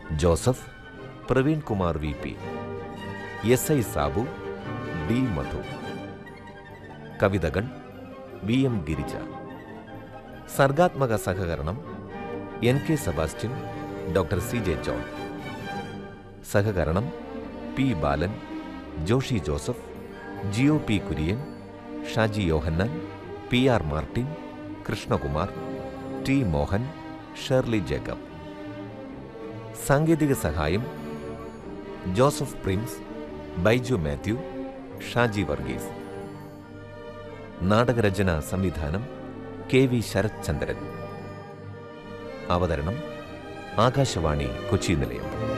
Joseph Praveen Kumar V P S I Sabu D Madhu കവിതകൾ V M Girija സർഗാത്മക സഹകരണം N K Sebastian doctor C J John സഹകരണം P Balan Joshy Joseph G O P Kurian Shaji Yohannan P R Martin Krishnakumar T Mohan Shirley Jacob സാങ്കേതിക സഹായം Joseph Prince Baiju Mathew Shaji Varghese നാടകരചന സംവിധാനം K V Sarath ചന്ദ്രൻ അവതരണം ആകാശവാണി കൊച്ചി നിലയം